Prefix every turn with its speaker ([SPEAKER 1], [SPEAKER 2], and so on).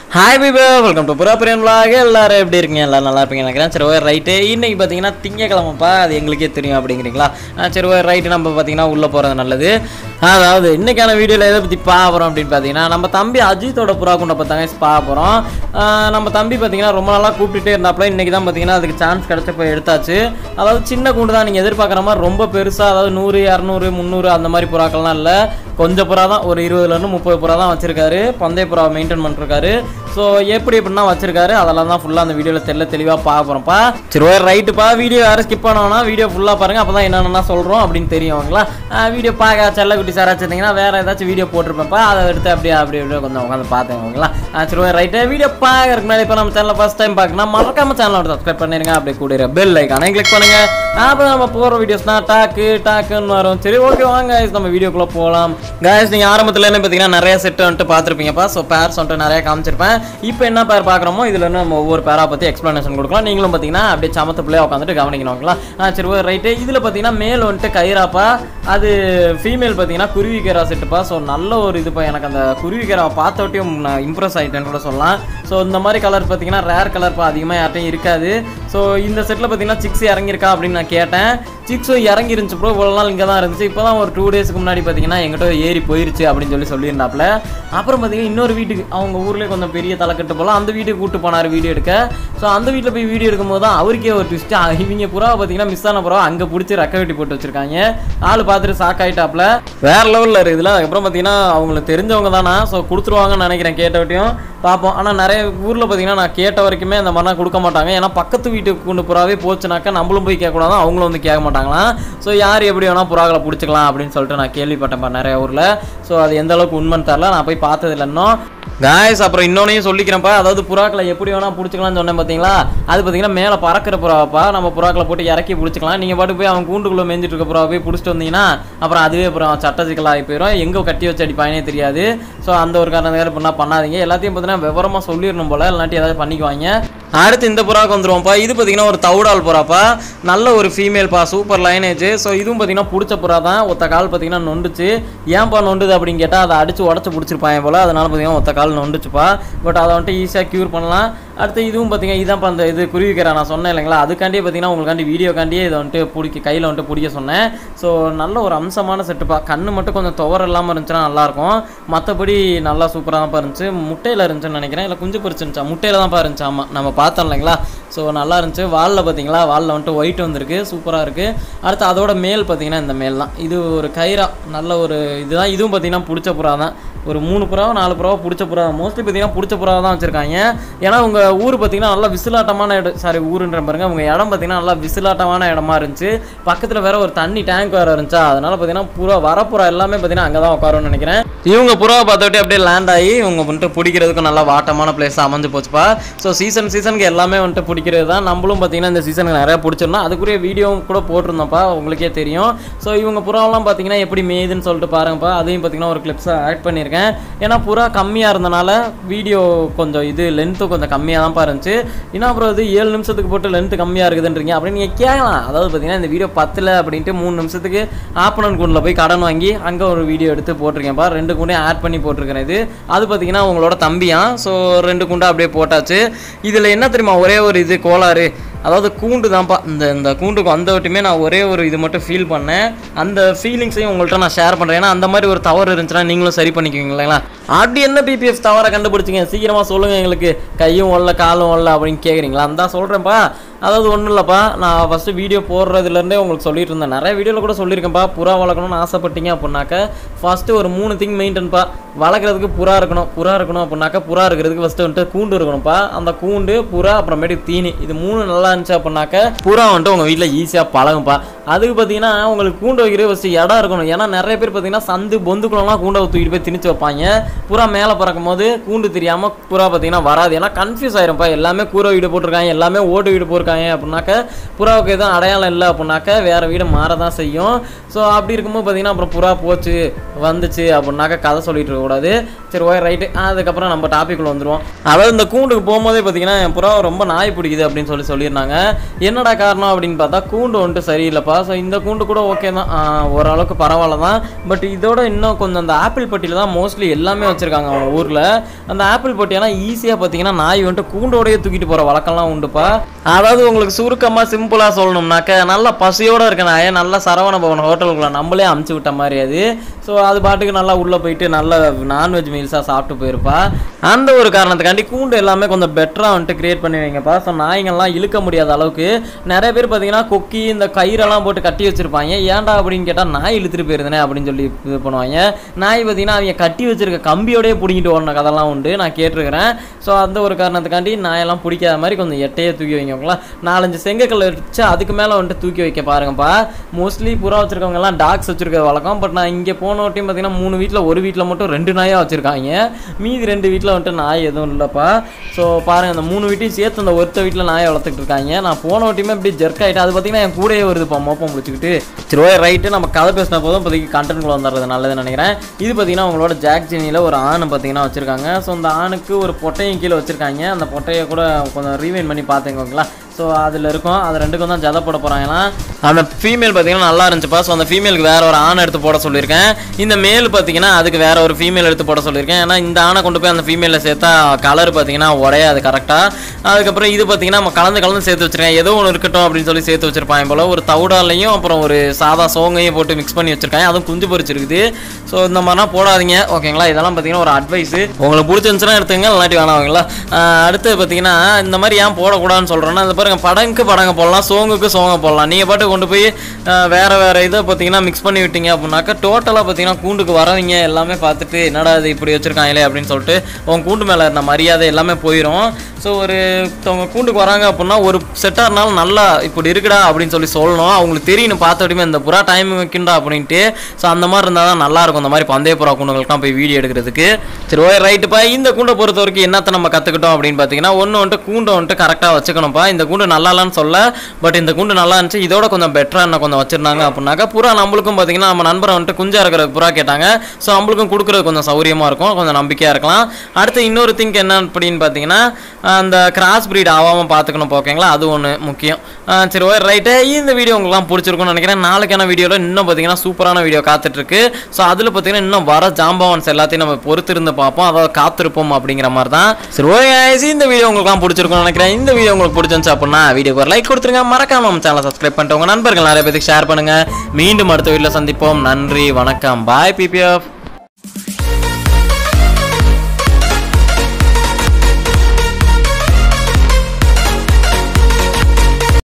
[SPEAKER 1] hi பீபா welcome to புறா பிரியன் vlog எல்லாரும் எப்படி இருக்கீங்க எல்லாரும் நல்லா இருப்பீங்க நினைக்கிறேன் சரி ஓகே ரைட்டு இன்னைக்கு பார்த்தீங்கன்னா திங்கக்கிழமைப்பா அது எங்களுக்கே தெரியும் அப்படிங்கிறீங்களா ஆ, சரி ஓகே ரைட்டு நம்ம பார்த்தீங்கன்னா உள்ளே போகிறது நல்லது அதாவது இன்னைக்கான வீடியோவில் எதை பற்றி பார்க்குறோம் அப்படின்னு பார்த்தீங்கன்னா நம்ம தம்பி அஜித்தோட புறா குண்டை பார்த்தாங்க பார்க்க போகிறோம் நம்ம தம்பி பார்த்தீங்கன்னா ரொம்ப நாளாக கூப்பிட்டுட்டே இருந்தாப்புல இன்னைக்கு தான் பார்த்தீங்கன்னா அதுக்கு சான்ஸ் கிடச்ச போய் எடுத்தாச்சு அதாவது சின்ன கூண்டு தான் நீங்கள் எதிர்பார்க்குற மாதிரி ரொம்ப பெருசாக அதாவது நூறு இரநூறு முந்நூறு அந்த மாதிரி புறாக்கள்லாம் இல்லை கொஞ்சம் புறா தான் ஒரு இருபதுலேருந்து முப்பது புறா தான் வச்சிருக்காரு பந்தய புறா மெயின்டைன் பண்ணிருக்காரு ஸோ எப்படி எப்படின்னா வச்சிருக்காரு அதெல்லாம் தான் ஃபுல்லாக அந்த வீடியோவில் தெரியல தெளிவாக பார்க்க போகிறோம்ப்பா சரி ஓ ரைட்டுப்பா வீடியோ யாரும் ஸ்கிப் பண்ணோன்னா வீடியோ ஃபுல்லாக பாருங்கள் அப்போ தான் என்னென்ன சொல்கிறோம் அப்படின்னு தெரியும் அவங்களா வீடியோ பார்க்க செல்லக்குட்டி சார் வச்சிருந்தீங்கன்னா வேறு ஏதாச்சும் வீடியோ போட்டிருப்பேன்ப்பா அதை எடுத்து அப்படியே அப்படியே அப்படியே கொஞ்சம் உட்காந்து பார்த்துக்கோங்களா சரி ஓ ரைட்டு வீடியோ பார்க்கறதுக்கு முன்னாடி இப்போ நம்ம சேனலில் ஃபஸ்ட் டைம் பார்க்கணும் மறக்காம சேனலோட சப்ஸ்கிரைப் பண்ணிருங்க அப்படியே கூட பெல் ஐக்கானே கிளிக் பண்ணுங்க அப்போ நம்ம போகிற வீடியோஸ்னா டாக்கு டாக்குன்னு வரும் சரி ஓகே வாங்க guys, நம்ம வீடியோக்குள்ளே போகலாம் காய்ஸ் நீங்கள் ஆரம்பத்தில் என்ன பார்த்தீங்கன்னா நிறைய செட் வந்துட்டு பார்த்துருப்பீங்கப்பா ஸோ பேர்ஸ் வந்துட்டு நிறைய காமிச்சிருப்பேன் இப்போ என்ன பேர் பார்க்குறோமோ இதில் இருந்து நம்ம ஒவ்வொரு பேரா பற்றி எக்ஸ்ப்ளனேஷன் கொடுக்கலாம் நீங்களும் பார்த்தீங்கன்னா அப்படியே சமத்து பிள்ளைய உட்காந்துட்டு கவனிக்கணுங்களா ஆ சரி ரைட்டு இதில் பார்த்தீங்கன்னா மேல் வந்துட்டு கயிறாப்பா அது ஃபீமேல் பார்த்தீங்கன்னா குருவிக்கரா செட்டுப்பா ஸோ நல்ல ஒரு இதுப்பா எனக்கு அந்த குருவிக்கராவை பார்த்தோட்டையும் நான் இம்ப்ரெஸ் ஆகிட்டேன்னு கூட சொல்லலாம் ஸோ இந்த மாதிரி கலர் பார்த்தீங்கன்னா ரேர் கலர்ப்பா அதிகமாக யார்ட்டையும் இருக்காது ஸோ இந்த செட்டில் பார்த்தீங்கன்னா சிக்ஸ் இறங்கியிருக்கா அப்படின்னு நான் கேட்டேன் சிக்ஸும் இறங்கி இருந்துச்சு ப்ரோ இவ்வளோ நாள் இங்கே தான் இருந்துச்சு இப்போ தான் ஒரு டூ டேஸ்க்கு முன்னாடி பார்த்தீங்கன்னா எங்கிட்ட ஏறி போயிருச்சு அப்படின்னு சொல்லி சொல்லியிருந்தாப்புல அப்புறம் பார்த்தீங்கன்னா இன்னொரு வீட்டுக்கு அவங்க ஊர்லேயே கொஞ்சம் பெரிய தலைக்கட்டு போல அந்த வீட்டுக்கு கூட்டு போனார் வீடியோ எடுக்க ஸோ அந்த வீட்டில் போய் வீடியோ எடுக்கும்போது தான் அவருக்கே ஒரு ட்விஸ்ட் இவங்க புறாவை பார்த்தீங்கன்னா மிஸ் ஆன புறாவை அங்கே பிடிச்சி ரெக்க வெட்டி போட்டு வச்சிருக்காங்க ஆள் பார்த்துட்டு ஷாக் ஆகிட்டாப்ல வேற லெவலில் இருக்குதுல அதுக்கப்புறம் பார்த்தீங்கன்னா அவங்களுக்கு தெரிஞ்சவங்க தானா ஸோ கொடுத்துருவாங்கன்னு நினைக்கிறேன் கேட்டவட்டையும் பார்ப்போம் ஆனால் நிறைய ஊரில் பார்த்தீங்கன்னா நான் கேட்ட வரைக்குமே அந்த மாதிரிலாம் கொடுக்க மாட்டாங்க ஏன்னா பக்கத்து வீட்டுக்கு கொண்டு புறாவே போச்சுனாக்கா நம்மளும் போய் கேட்கக்கூடாது அவங்களும் வந்து கேட்க மாட்டாங்களாம் ஸோ யார் எப்படி வேணால் புறாக்களை பிடிச்சிக்கலாம் அப்படின்னு சொல்லிட்டு நான் கேள்விப்பட்டேன் நிறைய ஊரில் ஸோ அது எந்த அளவுக்கு உண்மைன்னு தெரில நான் போய் பார்த்ததில்ல இன்னும் காய்ஸ் அப்புறம் இன்னொன்னையும் சொல்லிக்கிறேன்ப்பா அதாவது புறாக்களை எப்படி வேணால் பிடிச்சிக்கலாம்னு சொன்னேன் பார்த்தீங்களா அது பார்த்தீங்கன்னா மேலே பறக்கிற புறாவாப்பா நம்ம புறாக்களை போட்டு இறக்கி பிடிச்சிக்கலாம் நீங்கள் பாட்டு போய் அவன் கூண்டுக்குள்ளே மேய்ஞ்சிட்டு இருக்க புறாவை போய் பிடிச்சிட்டு வந்தீங்கன்னா அப்புறம் அதுவே அப்புறம் சட்ட சிக்கலாகி போயிடும் எங்கே கட்டி வச்சு அடிப்பானே தெரியாது ஸோ அந்த ஒரு காரணம் பண்ணால் பண்ணாதீங்க எல்லாத்தையும் பார்த்தீங்கன்னா விவரமாக சொல்லிடணும் போல இல்லாட்டி ஏதாவது பண்ணிக்குவாங்க அடுத்து இந்த புறாக்கு வந்துருவோம்ப்பா இது பார்த்தீங்கன்னா ஒரு தவுடால் புறாப்பா நல்ல ஒரு ஃபீமேல்ப்பா சூப்பர் லைனேஜ் ஸோ இதுவும் பார்த்தீங்கன்னா பிடிச்ச புறா தான் ஒத்த கால் பார்த்தீங்கன்னா நொண்டுச்சு ஏன்பா நொண்டுது அப்படின்னு கேட்டால் அதை அடிச்சு உடச்சு பிடிச்சிருப்பாங்க போல அதனால பார்த்தீங்கன்னா ஒத்த கால் நொண்டுச்சுப்பா பட் அதை வந்துட்டு ஈஸியாக க்யூர் பண்ணலாம் அடுத்து இதுவும் பார்த்தீங்கன்னா இதான் அந்த இது குருவிக்கிறா நான் சொன்னேன் இல்லைங்களா அதுக்காண்டியே பார்த்தீங்கன்னா உங்களுக்காண்டி வீடியோக்காண்டியே இதை வந்துட்டு பிடிக்க கையில் வந்துட்டு பிடிக்க சொன்னேன் ஸோ நல்ல ஒரு அம்சமான செட்டுப்பா கண்ணு மட்டும் கொஞ்சம் துவர இல்லாமல் இருந்துச்சுன்னா நல்லாயிருக்கும் மற்றபடி நல்லா சூப்பராக தான் இருந்துச்சு முட்டையில் இருந்துச்சுன்னு நினைக்கிறேன் இல்லை குஞ்சு பொரிச்சிருந்துச்சா முட்டையில் தான் இருந்துச்சு ஆமாம் நம்ம பார்த்தோம் இல்லைங்களா ஸோ நல்லா இருந்துச்சு வாலில் பார்த்தீங்களா வாலில் வந்துட்டு ஒயிட் வந்திருக்கு சூப்பராக இருக்குது அடுத்து அதோட மேல் பார்த்தீங்கன்னா இந்த மேல் தான் இது ஒரு கயிறா நல்ல ஒரு இதுதான் இதுவும் பார்த்தீங்கன்னா பிடிச்ச புறா தான் ஒரு மூணு புறாவோ நாலு புறாவோ பிடிச்ச புறா மோஸ்ட்லி பார்த்தீங்கன்னா பிடிச்ச புறாவை தான் வச்சுருக்காங்க ஏன்னா உங்கள் ஊர் பார்த்தீங்கன்னா நல்லா விசிலாட்டமான இடம் சாரி ஊருன்ற பாருங்க உங்கள் இடம் பார்த்தீங்கன்னா நல்லா விசிலாட்டமான இடமா இருந்துச்சு பக்கத்தில் வேற ஒரு தண்ணி டேங்க் வேறு இருந்துச்சா அதனால பார்த்தீங்கன்னா புறா வர புறா எல்லாமே பார்த்தீங்கன்னா அங்கே தான் உட்காரும்னு நினைக்கிறேன் இவங்க புறாவை பார்த்துட்டு அப்படியே லேண்ட் ஆகி இவங்க வந்துட்டு பிடிக்கிறதுக்கு நல்லா வாட்டமான பிளேஸ் அமைஞ்சு போச்சுப்பா ஸோ சீசன் சீசனுக்கு எல்லாமே வந்துட்டு பிடிக்கிறது தான் நம்மளும் பார்த்தீங்கன்னா இந்த சீசனுக்கு நிறையா பிடிச்சிருந்தோம் அதுக்குரிய வீடியோவும் கூட போட்டிருந்தோம்ப்பா உங்களுக்கே தெரியும் ஸோ இவங்க புறாவெல்லாம் பார்த்தீங்கன்னா எப்படி மேயுதுன்னு சொல்லிட்டு பாருங்கப்பா அதையும் பார்த்தீங்கன்னா ஒரு கிளிப்ஸை ஆட் பண்ணியிருக்கேன் ஏன்னா புறா கம்மியாக இருந்தனால வீடியோ கொஞ்சம் இது லென்த்து கொஞ்சம் கம்மியாக தான் இருந்துச்சு ஏன்னா அப்புறம் இது ஏழு நிமிஷத்துக்கு போட்டு லென்த்து கம்மியாக இருக்குதுன்றீங்க அப்படின்னு நீங்கள் கேட்கலாம் அதாவது பார்த்தீங்கன்னா இந்த வீடியோ பத்தில் அப்படின்ட்டு மூணு நிமிஷத்துக்கு ஆப்பனன் கூண்டில் போய் கடன் வாங்கி அங்கே ஒரு வீடியோ எடுத்து போட்டிருக்கேன்ப்பா ரெண்டு கூண்டையும் ஆட் பண்ணி போட்டிருக்கிறேன் இது அது பார்த்தீங்கன்னா உங்களோட தம்பியா ஸோ ரெண்டு கூண்டை அப்படியே போட்டாச்சு இதில் என்ன தெரியுமா ஒரே ஒரு இது கோளாறு அதாவது கூண்டு தான்ப்பா இந்த இந்த கூண்டுக்கு வந்த வட்டியுமே நான் ஒரே ஒரு இது மட்டும் ஃபீல் பண்ணேன் அந்த ஃபீலிங்ஸையும் உங்கள்கிட்ட நான் ஷேர் பண்ணுறேன் ஏன்னா அந்த மாதிரி ஒரு தவறு இருந்துச்சுன்னா நீங்களும் சரி பண்ணிக்குவீங்க இல்லைங்களா அப்படி என்ன பிபிஎஃப் தவறை கண்டுபிடிச்சிங்க சீக்கிரமாக சொல்லுங்கள் எங்களுக்கு கையும் ஒல்ல காலும் ஒல்ல அப்படின்னு கேட்குறீங்களா அந்த சொல்கிறேன்ப்பா அதாவது ஒன்றும் இல்லைப்பா நான் ஃபஸ்ட்டு வீடியோ போடுறதுலேருந்தே உங்களுக்கு சொல்லிட்டு இருந்தேன் நிறைய வீடியோவில் கூட சொல்லியிருக்கேன்ப்பா புறா வளர்க்கணும்னு ஆசைப்பட்டீங்க அப்படின்னாக்க ஃபஸ்ட்டு ஒரு மூணு திங் மெயின்டைன்ப்பா வளர்க்குறதுக்கு புறா இருக்கணும் புறா இருக்கணும் அப்படின்னாக்கா புறா இருக்கிறதுக்கு ஃபஸ்ட்டு வந்துட்டு கூண்டு இருக்கணும்ப்பா அந்த கூண்டு புறா அப்புறமேட்டு தீனி இது மூணு நல்லா இருந்துச்சு அப்படின்னாக்க புறா வந்துட்டு உங்கள் வீட்டில் ஈஸியாக பழகும்ப்பா அதுக்கு பார்த்தீங்கன்னா உங்களுக்கு கூண்டு வைக்கிறது ஃபஸ்ட்டு இடம் இருக்கணும் ஏன்னா நிறைய பேர் பார்த்தீங்கன்னா சந்து பொந்துக்குள்ளலாம் கூண்டை தூக்கிட்டு போய் திணிச்சு வைப்பாங்க புறா மேலே பறக்கும் போது கூண்டு தெரியாமல் புறா பார்த்தீங்கன்னா வராது ஏன்னா கன்ஃபியூஸ் ஆயிரும்ப்பா எல்லாமே கூரை வீடு போட்டிருக்காங்க எல்லாமே ஓட்டு வீடு போட்டிருக்காங்க அப்படின்னாக்க புறாவுக்கு எதுவும் அடையாளம் இல்லை அப்படின்னாக்க வேற வீடு மாற தான் செய்யும் ஸோ அப்படி இருக்கும்போது பார்த்தீங்கன்னா அப்புறம் புறா போச்சு வந்துச்சு அப்படின்னாக்க கதை சொல்லிட்டு இருக்கக்கூடாது சரி ஓகே ரைட்டு அதுக்கப்புறம் நம்ம டாபிக்ல வந்துருவோம் அதாவது இந்த கூண்டுக்கு போகும்போதே பார்த்தீங்கன்னா என் புறா ரொம்ப நாய் பிடிக்குது அப்படின்னு சொல்லி சொல்லியிருந்தாங்க என்னடா காரணம் அப்படின்னு பார்த்தா கூண்டு வந்துட்டு சரியில்லைப்பா ஸோ இந்த கூண்டு கூட ஓகே தான் ஆஹ் ஓரளவுக்கு பரவாயில்ல தான் பட் இதோட இன்னும் கொஞ்சம் அந்த ஆப்பிள் பட்டியில் தான் மோஸ்ட்லி எல்லாமே வச்சுருக்காங்க அவங்க ஊரில் அந்த ஆப்பிள் பட்டியெல்லாம் ஈஸியாக பார்த்தீங்கன்னா நாய் வந்துட்டு கூண்டோடயே தூக்கிட்டு போகிற வழக்கம்லாம் உண்டுப்பா அதாவது உங்களுக்கு சுருக்கமாக சிம்பிளாக சொல்லணும்னாக்க நல்லா பசியோடு இருக்க நாயை நல்லா சரவண பவன் ஹோட்டலுக்குள்ள நம்மளே அமுச்சு விட்ட மாதிரி அது ஸோ அது பாட்டுக்கு நல்லா உள்ளே போயிட்டு நல்ல நான்வெஜ் மீல்ஸாக சாப்பிட்டு போயிருப்பா அந்த ஒரு காரணத்துக்காண்டி கூண்டு எல்லாமே கொஞ்சம் பெட்டராக வந்துட்டு கிரியேட் பண்ணி வைங்கப்பா ஸோ நாய்ங்கள்லாம் இழுக்க முடியாத அளவுக்கு நிறைய பேர் பார்த்தீங்கன்னா கொக்கி இந்த கயிறெல்லாம் போட்டு கட்டி வச்சிருப்பாங்க ஏன்டா அப்படின்னு கேட்டால் நாய் இழுத்துட்டு போயிருந்தேனே அப்படின்னு சொல்லி இது பண்ணுவாங்க நாய் பார்த்தீங்கன்னா அவங்க கட்டி வச்சிருக்க கம்பியோடய பிடிங்கிட்டு ஓடின கதெல்லாம் உண்டு நான் கேட்டிருக்கிறேன் ஸோ அந்த ஒரு காரணத்துக்காண்டி நாயெல்லாம் பிடிக்காத மாதிரி கொஞ்சம் எட்டையே தூக்கி வைங்கங்களா நாலஞ்சு செங்கக்கல் வச்சு அதுக்கு மேலே வந்துட்டு தூக்கி வைக்க பாருங்கப்பா மோஸ்ட்லி புறா வச்சிருக்கவங்க எல்லாம் டாக்ஸ் வச்சிருக்க வழக்கம் பட் நான் இங்கே போன வாட்டியும் பார்த்தீங்கன்னா மூணு வீட்டில் ஒரு வீட்டில் மட்டும் ரெண்டு நாயாக வச்சிருக்காங்க மீதி ரெண்டு வீட்டில் வந்துட்டு நாய் எதுவும் இல்லைப்பா ஸோ பாருங்க அந்த மூணு வீட்டையும் சேர்த்து அந்த ஒருத்த வீட்டில் நாயை வளர்த்துக்கிட்டு இருக்காங்க நான் போன வாட்டியுமே இப்படி ஜெர்க் ஆகிட்டு அது பார்த்தீங்கன்னா என் கூடயே வருதுப்பா மோப்பம் முடிச்சுக்கிட்டு சரி ஓகே ரைட்டு நம்ம கதை பேசின போதும் இப்போதைக்கு கண்டென்ட்குள்ள வந்துடுறது நல்லதுன்னு நினைக்கிறேன் இது பார்த்தீங்கன்னா உங்களோட ஜாக் ஜெனியில் ஒரு ஆண் பார்த்தீங்கன்னா வச்சுருக்காங்க ஸோ அந்த ஆணுக்கு ஒரு பொட்டையும் கீழே வச்சுருக்காங்க அந்த பொட்டையை கூட கொஞ்சம் ரீவைன் பண்ணி பார்த்துக்கோங்களா ஸோ அதில் இருக்கும் அது ரெண்டுக்கும் தான் ஜதை போட போகிறாங்கன்னா அந்த ஃபீமேல் பார்த்தீங்கன்னா நல்லா இருந்துச்சுப்பா ஸோ அந்த ஃபீமேலுக்கு வேற ஒரு ஆணை எடுத்து போட சொல்லியிருக்கேன் இந்த மேல் பார்த்தீங்கன்னா அதுக்கு வேற ஒரு ஃபீமேல் எடுத்து போட சொல்லியிருக்கேன் ஏன்னா இந்த ஆணை கொண்டு போய் அந்த ஃபீமேலில் சேர்த்தா கலர் பார்த்தீங்கன்னா உடையாது கரெக்டாக அதுக்கப்புறம் இது பார்த்தீங்கன்னா நம்ம கலந்து கலந்து சேர்த்து வச்சிருக்கேன் ஏதோ ஒன்று இருக்கட்டும் அப்படின்னு சொல்லி சேர்த்து வச்சிருப்பாங்க போல ஒரு தவுடாலையும் அப்புறம் ஒரு சாதா சோங்கையும் போட்டு மிக்ஸ் பண்ணி வச்சிருக்காங்க அதுவும் குஞ்சு பொரிச்சிருக்குது ஸோ இந்த மாதிரிலாம் போடாதீங்க ஓகேங்களா இதெல்லாம் பார்த்தீங்கன்னா ஒரு அட்வைஸ் உங்களுக்கு பிடிச்சிருந்துச்சுன்னா எடுத்துங்க இல்லாட்டி வேணாங்களா அடுத்து பார்த்தீங்கன்னா இந்த மாதிரி ஏன் போடக்கூடாதுன்னு சொல்கிறேன்னா இந்த பாருங்க படங்குக்கு படங்க போடலாம் சோங்குக்கு சோங்க போடலாம் நீங்கள் பாட்டு கொண்டு போய் ஆஹ், வேற வேற இதை பார்த்தீங்கன்னா மிக்ஸ் பண்ணி விட்டீங்க அப்படின்னாக்கா டோட்டலாக பார்த்தீங்கன்னா கூண்டுக்கு வரவங்க எல்லாமே பார்த்துட்டு என்னடா இது இப்படி வச்சிருக்காங்களே அப்படின்னு சொல்லிட்டு உங்க கூண்டு மேலே இருந்த மரியாதை எல்லாமே போயிடும் ஸோ ஒரு ஒருத்தவங்க கூண்டுக்கு வராங்க அப்படின்னா ஒரு செட்டாக இருந்தாலும் நல்லா இப்படி இருக்குடா அப்படின்னு சொல்லி சொல்லணும் அவங்களுக்கு தெரியணும் பார்த்தோடையுமே இந்த புறா டைம் வைக்கின்றா அப்படின்ட்டு ஸோ அந்த மாதிரி இருந்தால் தான் நல்லா இருக்கும் இந்த மாதிரி பந்தய புறா கூண்டுகளுக்கெல்லாம் போய் வீடியோ எடுக்கிறதுக்கு சரி ஓகே ரைட்டுப்பா இந்த கூண்டை பொறுத்த வரைக்கும் என்னத்தை நம்ம கற்றுக்கிட்டோம் அப்படின்னு பார்த்தீங்கன்னா ஒன்று வந்துட்டு கூண்டை வந்துட்டு கரெக்டாக வச்சுக்கணும்ப்பா இந்த கூண்டு நல்லா இல்லைன்னு சொல்ல பட் இந்த கூண்டு நல்லா இருந்துச்சு இதோட கொஞ்சம் பெட்டராக என்ன கொஞ்சம் வச்சிருந்தாங்க அப்படின்னாக்கா புறா நம்மளுக்கும் பார்த்தீங்கன்னா நம்ம நண்பரை வந்துட்டு குஞ்சா இருக்கிற புறா கேட்டாங்க ஸோ நம்மளுக்கும் கொடுக்குறது கொஞ்சம் சௌரியமாக இருக்கும் கொஞ்சம் நம்பிக்கையாக இருக்கலாம் அடுத்து இன்னொரு திங்க் என்ன அப்படின்னு பார்த்தீங்கன்னா அந்த கிராஸ் breed ஆகாமல் பார்த்துக்கணும் ஓகேங்களா அது ஒன்று முக்கியம் ஆஹ் சரி ஓகே ரைட்டு இந்த வீடியோ உங்களுக்குலாம் பிடிச்சிருக்கும்னு நினைக்கிறேன் நாளைக்கான வீடியோவில் இன்னும் பார்த்தீங்கன்னா சூப்பரான வீடியோ காத்துட்ருக்கு ஸோ அதில் பார்த்தீங்கன்னா இன்னும் வர ஜாம்பவன்ஸ் எல்லாத்தையும் நம்ம பொறுத்திருந்து பார்ப்போம் அதாவது காத்திருப்போம் அப்படிங்கிற மாதிரி தான் சரி ஓகே guys, இந்த வீடியோ உங்களுக்குலாம் பிடிச்சிருக்கும்னு நினைக்கிறேன் இந்த வீடியோ உங்களுக்கு பிடிச்சிருந்துச்சு அப்படின்னா வீடியோக்கு ஒரு லைக் கொடுத்துருங்க மறக்காம நம்ம சேனலை சப்ஸ்கிரைப் பண்ணிட்டு உங்க நண்பர்கள் நிறைய பேருக்கு ஷேர் பண்ணுங்க மீண்டும் அடுத்த வீடியோவில் சந்திப்போம் நன்றி வணக்கம் பாய் பிபிஎஃப்